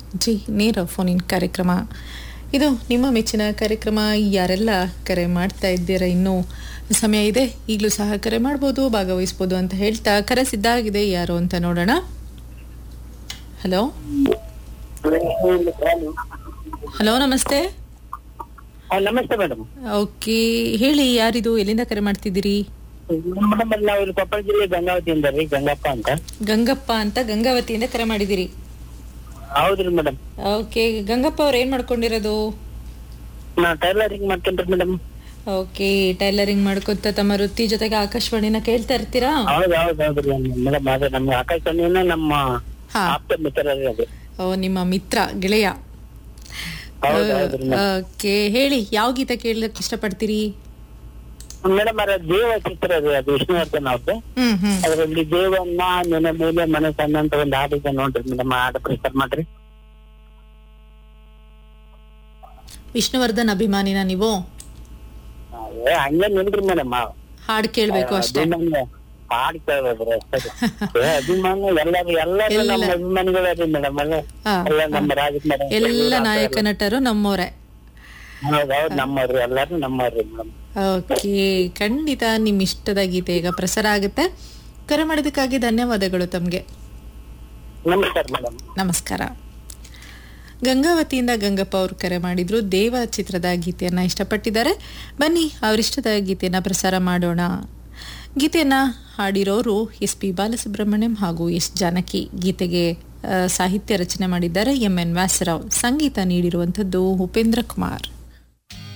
G ನೇರ phone in ಕಾರ್ಯಕ್ರಮ ಇದು ನಿಮ್ಮ ಮೆಚ್ಚಿನ ಕಾರ್ಯಕ್ರಮ ಯಾರೆಲ್ಲ ಕರೆ ಮಾಡ್ತಾ ಇದ್ದೀರಾ ಇನ್ನೂ ಸಮಯ ಇದೆ ಈಗಲೂ ಸಹ ಕರೆ ಮಾಡ್ಬೋದು ಭಾಗವಹಿಸ್ಬೋದು ಅಂತ ಹೇಳ್ತಾ ಕರೆ ಸಿದ್ಧಾಗಿದೆ ಯಾರು ಅಂತ ನೋಡೋಣ ಹಲೋ ಹಲೋ ನಮಸ್ತೆ ನಮಸ್ತೆ ಮೇಡಮ್ ಓಕೆ ಹೇಳಿ ಯಾರಿದು ಎಲ್ಲಿಂದ ಕರೆ ಮಾಡ್ತಿದ್ದೀರಿ ಮೇಡಮ್ ಅಲ್ಲಿ ನಾವು ಇಲ್ಲಿ ಕೊಪ್ಪಳ ಜಿಲ್ಲೆ ಗಂಗಾವತಿಯಿಂದ ರೀ ಗಂಗಪ್ಪ ಅಂತ ಗಂಗಪ್ಪ ಅಂತ ಗಂಗಾವತಿಯಿಂದ ಕರೆ ಮಾಡಿದಿರಿ ಹೌದ್ರಿ ಮೇಡಮ್ ಓಕೆ ಗಂಗಪ್ಪ ಅವ್ರು ಏನ್ ಮಾಡ್ಕೊಂಡಿರೋದು ನಾ ಟೈಲರಿಂಗ್ ಮಾಡ್ತೇನ್ರಿ ಮೇಡಮ್ ಓಕೆ ಟೈಲರಿಂಗ್ ಮಾಡ್ಕೊತ ತಮ್ಮ ವೃತ್ತಿ ಜೊತೆಗೆ ಆಕಾಶವಾಣಿನ ಕೇಳ್ತಾ ಇರ್ತೀರಾ ಹೌದ್ ಹೌದ್ ಹೌದ್ರಿ ಮೇಡಮ್ ಅದೇ ನಮ್ಮ ಆಕಾಶವಾಣಿನ ನಮ್ಮ ಹಾ ಆಪ್ತ ಮಿತ್ರ ರೀ ಅದು ಓ ನಿಮ್ಮ ಮಿತ್ರ ಗೆಳೆಯ ಹೌದ್ ಹೌದ್ರಿ ಓಕೆ ಹೇಳಿ ಯಾವ ಗೀತೆ ಕೇಳಕ್ ಇಷ್ಟಪಡ್ತೀರಿ ಮೇಡಮ್ ಅದ ದೇವ ಚಿತ್ರ ರೀ ಅದು ವಿಷ್ಣುವರ್ಧನ್ ಅವ್ರದ್ದು ಹ್ಮ್ ಹ್ಮ್ ಅದ್ರಲ್ಲಿ ದೇವನ್ನ ನೆನೆ ಮೇಲೆ ಮನೆ ಸಣ್ಣ ಅಂತ ಒಂದು ಹಾಡಿದೆ ನೋಡ್ರಿ ಮೇಡಮ್ ಆ ಹಾಡು ಪ್ರಚಾರ ಮಾಡ್ರಿ ವಿಷ್ಣುವರ್ಧನ್ ಅಭಿಮಾನಿನ ನೀವು ಏ ಹಂಗೇನ್ ಇಲ್ರಿ ಮೇಡಮ್ ಹಾಡ್ ಕೇಳ್ಬೇಕು ಅಷ್ಟೇ ಹಾಡು ಕೇಳ್ಬೇಕ್ರಿ ಅಷ್ಟೇ ಏ ಅಭಿಮಾನ ಎಲ್ಲಾರು ಎಲ್ಲಾರು ನಮ್ಮ ಅಭಿಮಾನಿಗಳೇ ರೀ ಮೇಡಮ್ ಅಲ್ಲ ಹಾ, ಎಲ್ಲ ನಮ್ಮ ರಾಜಕುಮಾರ ಎಲ್ಲ ನಾಯಕ ನಟರು ನಮ್ಮವರೇ ಹೌದ್ ಹೌದ್ ನಮ್ಮವ್ರಿ ಎಲ್ಲಾರು ನಮ್ಮವ್ರಿ ಮೇಡಮ್ ಓಕೆ ಖಂಡಿತ ನಿಮ್ಮ ಇಷ್ಟದ ಗೀತೆ ಈಗ ಪ್ರಸಾರ ಆಗುತ್ತೆ ಕರೆ ಮಾಡೋದಕ್ಕಾಗಿ ಧನ್ಯವಾದಗಳು ತಮಗೆ ನಮಸ್ಕಾರ ಮೇಡಮ್ ನಮಸ್ಕಾರ ಗಂಗಾವತಿಯಿಂದ ಗಂಗಪ್ಪ ಅವರು ಕರೆ ಮಾಡಿದ್ರು ದೇವ ಚಿತ್ರದ ಗೀತೆಯನ್ನ ಇಷ್ಟಪಟ್ಟಿದ್ದಾರೆ ಬನ್ನಿ ಅವರಿಷ್ಟದ ಗೀತೆಯನ್ನ ಪ್ರಸಾರ ಮಾಡೋಣ ಗೀತೆಯನ್ನ ಹಾಡಿರೋರು ಎಸ್ ಪಿ ಬಾಲಸುಬ್ರಹ್ಮಣ್ಯಂ ಹಾಗೂ ಎಸ್ ಜಾನಕಿ ಗೀತೆಗೆ ಆ, ಸಾಹಿತ್ಯ ರಚನೆ ಮಾಡಿದ್ದಾರೆ ಎಂ ಎನ್ ವ್ಯಾಸರಾವ್ ಸಂಗೀತ ನೀಡಿರುವಂಥದ್ದು ಉಪೇಂದ್ರ ಕುಮಾರ್